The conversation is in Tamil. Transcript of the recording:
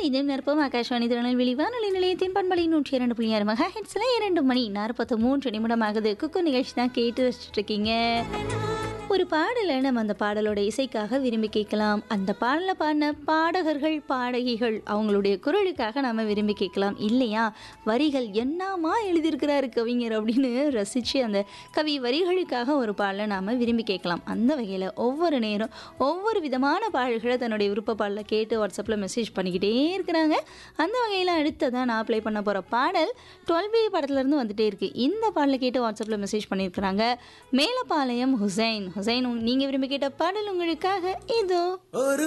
இதயம் நிற்போம் ஆகாஷ்வாணி திருநெல்வேலி வானொலி நிலையத்தின் பண்பலை நூற்றி இரண்டு புள்ளி ஆறு மகா ஹெட்ஸில் இரண்டு மணி நாற்பத்தி மூன்று நிமிடம் ஆகுது குக்கு நிகழ்ச்சி தான் கேட்டு வச்சுட்டு இருக்கீங்க ஒரு பாடலை நம்ம அந்த பாடலோட இசைக்காக விரும்பி கேட்கலாம் அந்த பாடலை பாடின பாடகர்கள் பாடகிகள் அவங்களுடைய குரலுக்காக நாம் விரும்பி கேட்கலாம் இல்லையா வரிகள் என்னமா எழுதியிருக்கிறாரு கவிஞர் அப்படின்னு ரசித்து அந்த கவி வரிகளுக்காக ஒரு பாடலை நாம் விரும்பி கேட்கலாம் அந்த வகையில் ஒவ்வொரு நேரம் ஒவ்வொரு விதமான பாடல்களை தன்னுடைய விருப்ப பாடலை கேட்டு வாட்ஸ்அப்பில் மெசேஜ் பண்ணிக்கிட்டே இருக்கிறாங்க அந்த வகையில் அடுத்ததான் நான் ப்ளே பண்ண போகிற பாடல் டுவெல் பி படத்துலேருந்து வந்துட்டே இருக்கு இந்த பாடலை கேட்டு வாட்ஸ்அப்பில் மெசேஜ் பண்ணியிருக்கிறாங்க மேலப்பாளையம் ஹுசைன் ஹுசைன் நீங்கள் விரும்பி கேட்ட பாடல் உங்களுக்காக இதோ ஒரு